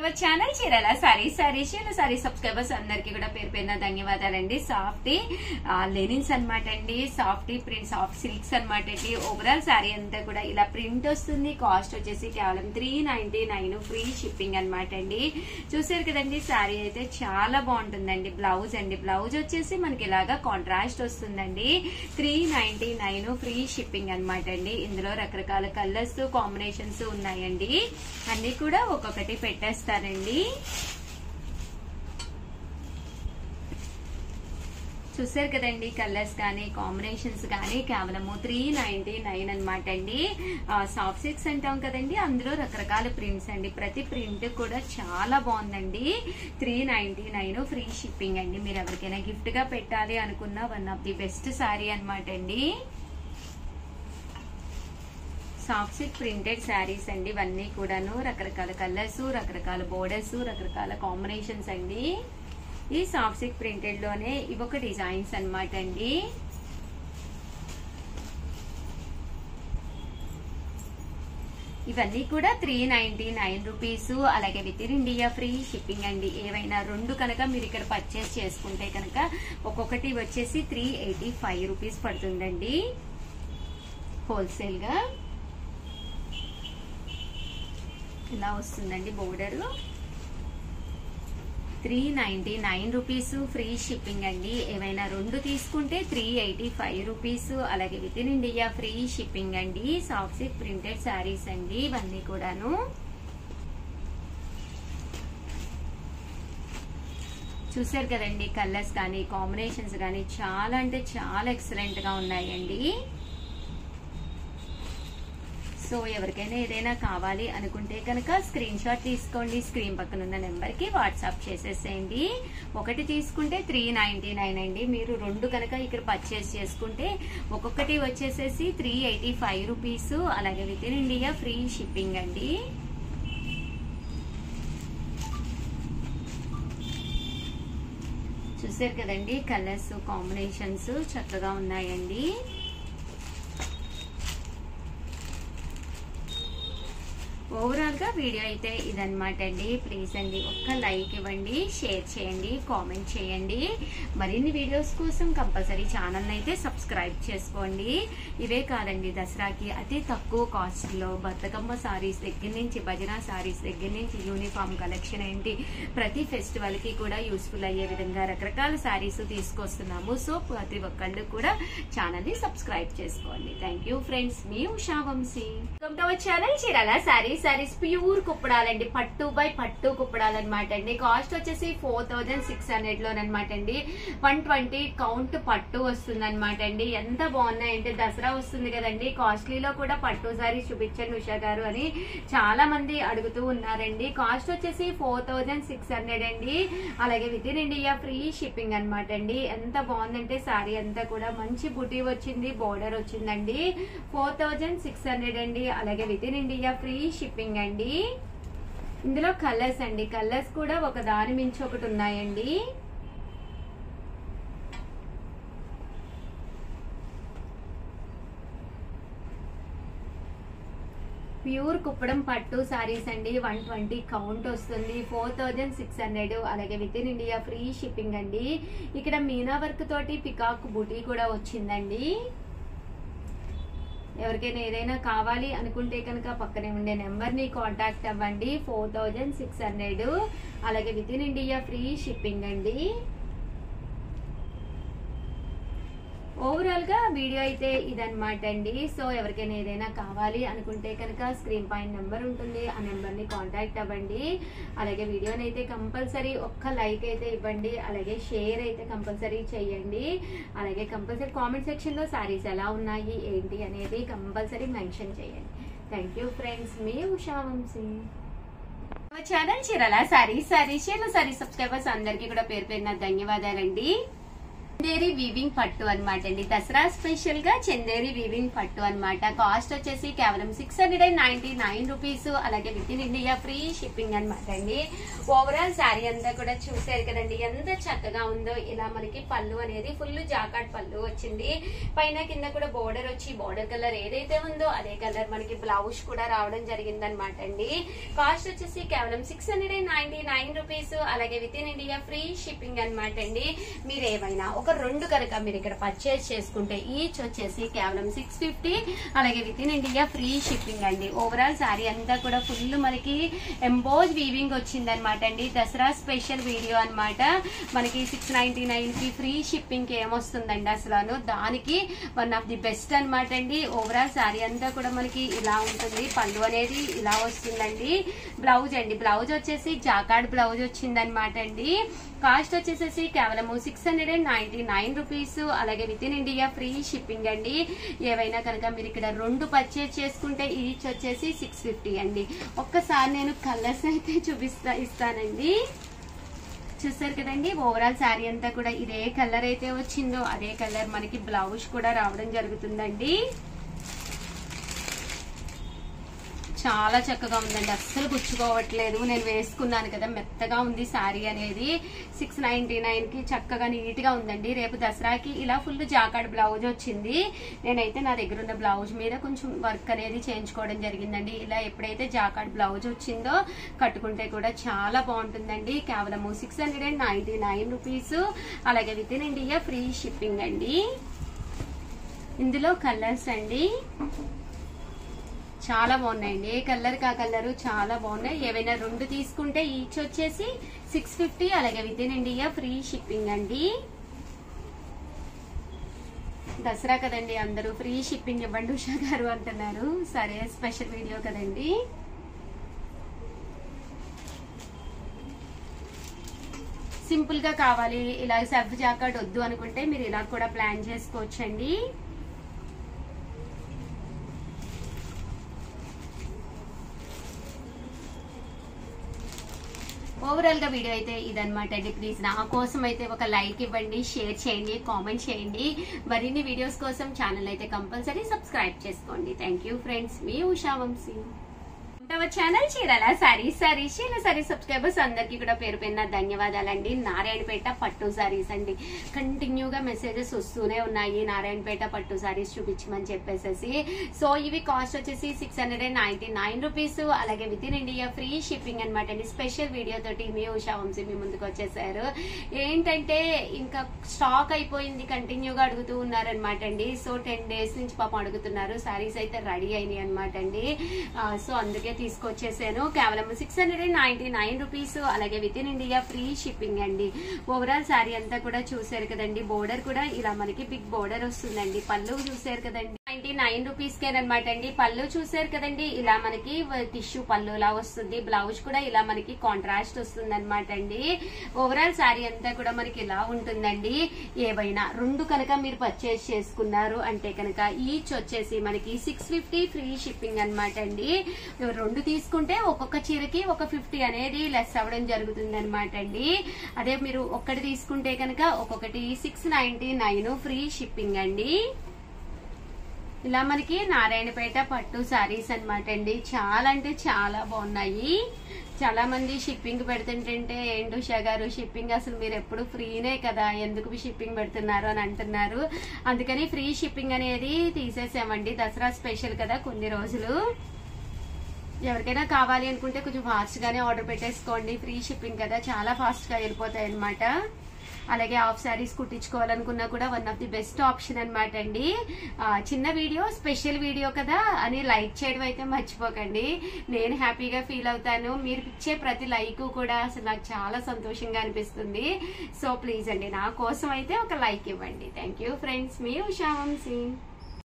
hour channel Chirala saree sorry Chirala saree subscribers అందరికి కూడా పేరు పేరున ధన్యవాదాలండి సాఫ్టీ లెనిన్స్ అనమాట అండి సాఫ్టీ ప్రింట్ సాఫ్ట్ సిల్క్స్ అనమాట అండి ఓవరాల్ సారీ అంతా కూడా ఇలా ప్రింట్ వస్తుంది కాస్ట్ వచ్చేసి కేవలం three ninety nine free shipping అనమాట అండి చూసారు కదండి సారీ అయితే చాలా బాగుంటుందండి బ్లౌజ్ అండి బ్లౌజ్ వచ్చేసి మనకి ఇలాగా కాంట్రాస్ట్ వస్తుందండి three ninety nine free shipping అనమాట అండి ఇందులో రకరకాల కలర్స్ కాంబినేషన్స్ ఉన్నాయండి అన్ని కూడా ఒక్కొక్కటి పెట్టేస్తానండి చూసారు కదండి కలర్స్ కానీ కాంబినేషన్స్ కానీ కేవలము త్రీ నైన్టీ నైన్ అనమాట అండి సాఫ్ట్ సిక్స్ అంటాం కదండి అందులో రకరకాల ప్రింట్స్ అండి ప్రతి ప్రింట్ కూడా చాలా బాగుందండి three ninety nine free shipping అండి మీరు ఎవరికైనా గిఫ్ట్ గా పెట్టాలి అనుకున్న one of the best saree అనమాట అండి సాఫ్ట్ సిల్క్ ప్రింటెడ్ శారీస్ అండి ఇవన్నీ కూడాను రకరకాల కలర్స్ రకరకాల బోర్డర్స్ రకరకాల కాంబినేషన్స్ అండి ఈ సాఫ్ట్ సిల్క్ ప్రింటెడ్ లోనే ఇవొక డిజైన్స్ అనమాట అండి ఇవన్నీ కూడా త్రీ నైన్టీ నైన్ రూపీస్ అలాగే within India free shipping అండి ఏవైనా రెండు కనుక మీరు ఇక్కడ పర్చేస్ చేసుకుంటే కనుక ఒక్కొక్కటి వచ్చేసి త్రీ ఎయిటీ ఫైవ్ రూపీస్ పడుతుందండి హోల్సేల్ గా ఇలా వస్తుందండి border three ninety nine rupees free shipping అండి ఏవైనా రెండు తీసుకుంటే త్రీ ఎయిటీ ఫైవ్ రూపీస్ అలాగే within India free shipping అండి సాఫ్ట్ సిల్క్ ప్రింటెడ్ శారీస్ అండి ఇవన్నీ కూడాను చూసారు కదండి కలర్స్ కానీ కాంబినేషన్స్ కానీ చాలా అంటే చాలా ఎక్సలెంట్ గా ఉన్నాయండి సో ఎవరికైనా ఏదైనా కావాలి అనుకుంటే కనుక స్క్రీన్ షాట్ తీసుకోండి స్క్రీన్ పక్కన ఉన్న నెంబర్ కి వాట్సాప్ చేసేసేయండి ఒకటి తీసుకుంటే త్రీ నైన్టీ నైన్ అండి మీరు రెండు కనుక ఇక్కడ పర్చేస్ చేసుకుంటే ఒక్కొక్కటి వచ్చేసేసి త్రీ ఎయిటీ ఫైవ్ రూపీస్ అలాగే within India free shipping అండి చూసారు కదండి కలర్స్ కాంబినేషన్స్ చక్కగా ఉన్నాయండి ఓవరాల్ గా వీడియో అయితే ఇదనమాట అండి ప్లీజ్ అండి ఒక్క లైక్ ఇవ్వండి షేర్ చేయండి కామెంట్ చేయండి మరిన్ని వీడియోస్ కోసం కంపల్సరీ ఛానల్ అయితే సబ్స్క్రైబ్ చేసుకోండి ఇవే కాదండి దసరాకి అతి తక్కువ కాస్ట్ లో బతుకమ్మ సారీస్ దగ్గర నుంచి భజన సారీస్ దగ్గర నుంచి యూనిఫామ్ కలెక్షన్ ఏంటి ప్రతి ఫెస్టివల్ కి కూడా యూస్ఫుల్ అయ్యే విధంగా రకరకాల సారీస్ తీసుకొస్తున్నాము సో ప్రతి ఒక్కళ్ళు కూడా ఛానల్ ని సబ్స్క్రైబ్ చేసుకోండి థ్యాంక్ యూ ఫ్రెండ్స్ మీ Usha Vamshi welcome to our channel Chirala sarees sarees pure కుప్పడాలండి పట్టు బై పట్టు కుప్పడాలు అనమాట అండి కాస్ట్ వచ్చేసి ఫోర్ థౌజండ్ సిక్స్ హండ్రెడ్ లోనమాట అండి వన్ ట్వంటీ కౌంట్ పట్టు వస్తుంది అనమాట అండి ఎంత బాగున్నాయంటే దసరా వస్తుంది కదండి కాస్ట్లీలో కూడా పట్టు సారీస్ చూపించండి ఉషా గారు అని చాలా మంది అడుగుతూ ఉన్నారండి కాస్ట్ వచ్చేసి ఫోర్ థౌజండ్ సిక్స్ హండ్రెడ్ అండి అలాగే within India free shipping అనమాట అండి ఎంత బాగుందంటే సారీ అంతా కూడా మంచి బుటీ వచ్చింది బోర్డర్ వచ్చిందండి ఫోర్ థౌజండ్ సిక్స్ హండ్రెడ్ అండి అలాగే within India free shipping అండి ఇందులో కలర్స్ అండి కలర్స్ కూడా ఒక దాని మించి ఒకటి ఉన్నాయండి ప్యూర్ కుప్పడం పట్టు సారీస్ అండి వన్ ట్వంటీ కౌంట్ వస్తుంది ఫోర్ థౌజండ్ సిక్స్ హండ్రెడ్ అలాగే within India free shipping అండి ఇక్కడ మీనా వర్క్ తోటి పికాక్ బుటీ కూడా వచ్చిందండి ఎవరికైనా ఏదైనా కావాలి అనుకుంటే కనుక పక్కనే ఉండే నెంబర్ని కాంటాక్ట్ అవ్వండి ఫోర్ థౌజండ్ సిక్స్ హండ్రెడ్ అలాగే within India free shipping అండి ఓవరాల్ గా వీడియో అయితే ఇదనమాట అండి సో ఎవరికైనా ఏదైనా కావాలి అనుకుంటే కనుక స్క్రీన్ పైన నెంబర్ ఉంటుంది ఆ నెంబర్ ని కాంటాక్ట్ అవ్వండి అలాగే వీడియోని అయితే కంపల్సరీ ఒక్క లైక్ అయితే ఇవ్వండి అలాగే షేర్ అయితే కంపల్సరీ చేయండి అలాగే కంపల్సరీ కామెంట్ సెక్షన్ లో సారీస్ ఎలా ఉన్నాయి ఏంటి అనేది కంపల్సరీ మెన్షన్ చేయండి థ్యాంక్ యూ ఫ్రెండ్స్ మీ Usha Vamshi channel Chirala saree sorry Chirala saree subscribers అందరికీ కూడా పేరు పేరున ధన్యవాదాలండి చందేరి వీవింగ్ పట్టు అన్నమాట అండి దసరా స్పెషల్ గా చందేరి వీవింగ్ పట్టు అన్నమాట కాస్ట్ వచ్చేసి కేవలం six hundred and ninety nine rupees అలాగే within India free shipping అన్నమాట అండి ఓవరాల్ శారీ అంతా కూడా చూసారు కదండి ఎంత చక్కగా ఉందో ఇలా మనకి పళ్ళు అనేది ఫుల్ జాకాట్ పళ్ళు వచ్చింది పైన కింద కూడా బోర్డర్ వచ్చి బోర్డర్ కలర్ ఏదైతే ఉందో అదే కలర్ మనకి బ్లౌజ్ కూడా రావడం జరిగింది అనమాట అండి కాస్ట్ వచ్చేసి కేవలం six hundred and ninety nine rupees అలాగే within India free shipping అనమాట అండి మీరు ఏమైనా ఒక రెండు కనుక మీరు ఇక్కడ పర్చేస్ చేసుకుంటే ఈచ్ వచ్చేసి కేవలం సిక్స్ ఫిఫ్టీ అలాగే within India free shipping అండి ఓవరాల్ శారీ అంతా కూడా ఫుల్ మనకి ఎంబోజ్ వీవింగ్ వచ్చిందనమాట అండి దసరా స్పెషల్ వీడియో అన్నమాట మనకి సిక్స్ నైన్టీ నైన్ కి ఫ్రీ షిప్పింగ్ కి ఏమొస్తుందండి అసలు దానికి వన్ ఆఫ్ ది బెస్ట్ అన్నమాట అండి ఓవరాల్ శారీ అంతా కూడా మనకి ఇలా ఉంటుంది పళ్ళు అనేది ఇలా వస్తుందండి బ్లౌజ్ అండి బ్లౌజ్ వచ్చేసి జాకాడ్ బ్లౌజ్ వచ్చిందనమాట అండి కాస్ట్ వచ్చేసేసి కేవలం six hundred and ninety nine rupees అలాగే within India free shipping అండి ఏవైనా కనుక మీరు ఇక్కడ రెండు పర్చేజ్ చేసుకుంటే ఈచ్ వచ్చేసి సిక్స్ ఫిఫ్టీ అండి ఒక్కసారి నేను కలర్స్ అయితే చూపిస్తా ఇస్తానండి చూసారు కదండి ఓవరాల్ శారీ అంతా కూడా ఇదే కలర్ అయితే వచ్చిందో అదే కలర్ మనకి బ్లౌజ్ కూడా రావడం జరుగుతుందండి చాలా చక్కగా ఉందండి అస్సలు గుచ్చుకోవట్లేదు నేను వేసుకున్నాను కదా మెత్తగా ఉంది శారీ అనేది సిక్స్ నైన్టీ నైన్ కి చక్కగా నీట్ గా ఉందండి రేపు దసరాకి ఇలా ఫుల్ జాకాడ్ బ్లౌజ్ వచ్చింది నేనైతే నా దగ్గర ఉన్న బ్లౌజ్ మీద కొంచెం వర్క్ అనేది చేయించుకోవడం జరిగిందండి ఇలా ఎప్పుడైతే జాకాడ్ బ్లౌజ్ వచ్చిందో కట్టుకుంటే కూడా చాలా బాగుంటుందండి కేవలము six hundred and ninety nine rupees అలాగే within India free shipping అండి ఇందులో కలర్స్ అండి చాలా బాగున్నాయండి ఏ కలర్ కా కలర్ చాలా బాగున్నాయి ఏవైనా రెండు తీసుకుంటే ఈచ్ వచ్చేసి సిక్స్ ఫిఫ్టీ అలాగే within India free shipping అండి దసరా కదండి అందరూ ఫ్రీ షిప్పింగ్ ఇవ్వండి ఉషా గారు అంటున్నారు సరే స్పెషల్ వీడియో కదండి సింపుల్ గా కావాలి ఇలా సర్ఫ్ జాకెట్ వద్దు అనుకుంటే మీరు ఇలా కూడా ప్లాన్ చేసుకోవచ్చండి ఓవరాల్ గా వీడియో అయితే ఇదనమాట అండి ప్లీజ్ నా కోసం అయితే ఒక లైక్ ఇవ్వండి షేర్ చేయండి కామెంట్ చేయండి మరిన్ని వీడియోస్ కోసం ఛానల్ అయితే కంపల్సరీ సబ్స్క్రైబ్ చేసుకోండి థ్యాంక్ యూ ఫ్రెండ్స్ మీ ఉషా వంశీ ఉంటావా channel Chirala saree sorry Chirala saree subscribers అందరికీ కూడా పేరు పేరున ధన్యవాదాలండి నారాయణపేట పట్టు సారీస్ అండి కంటిన్యూగా మెసేజెస్ వస్తూనే ఉన్నాయి నారాయణపేట పట్టు సారీస్ చూపించమని చెప్పేసేసి సో ఇవి కాస్ట్ వచ్చేసి six hundred and ninety nine rupees అలాగే within India free shipping అనమాట అండి స్పెషల్ వీడియో తోటి మీ ఉషా వంశీ మీ ముందుకు వచ్చేసారు ఏంటంటే ఇంకా స్టాక్ అయిపోయింది కంటిన్యూగా అడుగుతూ ఉన్నారనమాట అండి సో టెన్ డేస్ నుంచి పాపం అడుగుతున్నారు సారీస్ అయితే రెడీ అయినాయి అనమాట అండి ఆ, సో అందుకే తీసుకొచ్చేసాను కేవలం six hundred and ninety nine rupees అలాగే within India free shipping అండి ఓవరాల్ శారీ అంతా కూడా చూసారు కదండి బోర్డర్ కూడా ఇలా మనకి బిగ్ బోర్డర్ వస్తుందండి పళ్ళు చూసారు కదండి నైన్టీ నైన్ రూపీస్ కేనమాట అండి పళ్ళు చూసారు కదండి ఇలా మనకి టిష్యూ పళ్ళు లా వస్తుంది బ్లౌజ్ కూడా ఇలా మనకి కాంట్రాస్ట్ వస్తుంది అనమాట అండి ఓవరాల్ శారీ అంతా కూడా మనకి ఇలా ఉంటుందండి ఏవైనా రెండు కనుక మీరు పర్చేస్ చేసుకున్నారు అంటే కనుక ఈచ్ వచ్చేసి మనకి సిక్స్ ఫిఫ్టీ ఫ్రీ షిప్పింగ్ అనమాట అండి రెండు తీసుకుంటే ఒక్కొక్క చీరకి ఒక ఫిఫ్టీ అనేది లెస్ అవ్వడం జరుగుతుంది అనమాట అండి అదే మీరు ఒక్కటి తీసుకుంటే కనుక ఒక్కొక్కటి six ninety nine free shipping అండి ఇలా మనకి నారాయణపేట పట్టు సారీస్ అన్నమాట అండి చాలా అంటే చాలా బాగున్నాయి చాలా మంది షిప్పింగ్ పెడుతుంటే ఏంటి ఉషా గారు షిప్పింగ్ అసలు మీరు ఎప్పుడు ఫ్రీనే కదా ఎందుకు షిప్పింగ్ పెడుతున్నారు అని అంటున్నారు అందుకని ఫ్రీ షిప్పింగ్ అనేది తీసేసామండి దసరా స్పెషల్ కదా కొన్ని రోజులు ఎవరికైనా కావాలి అనుకుంటే కొంచెం ఫాస్ట్ గానే ఆర్డర్ పెట్టేసుకోండి ఫ్రీ షిప్పింగ్ కదా చాలా ఫాస్ట్ గా వెళ్ళిపోతాయి అనమాట అలాగే హాఫ్ శారీస్ కుట్టించుకోవాలనుకున్నా కూడా one of the best option అనమాట అండి ఆ, చిన్న వీడియో స్పెషల్ వీడియో కదా అని లైక్ చేయడం అయితే మర్చిపోకండి నేను హ్యాపీగా ఫీల్ అవుతాను మీరు ఇచ్చే ప్రతి లైక్ కూడా అసలు నాకు చాలా సంతోషంగా అనిపిస్తుంది సో ప్లీజ్ అండి నా కోసం అయితే ఒక లైక్ ఇవ్వండి థ్యాంక్ యూ ఫ్రెండ్స్ మీ ఉషా వంశీ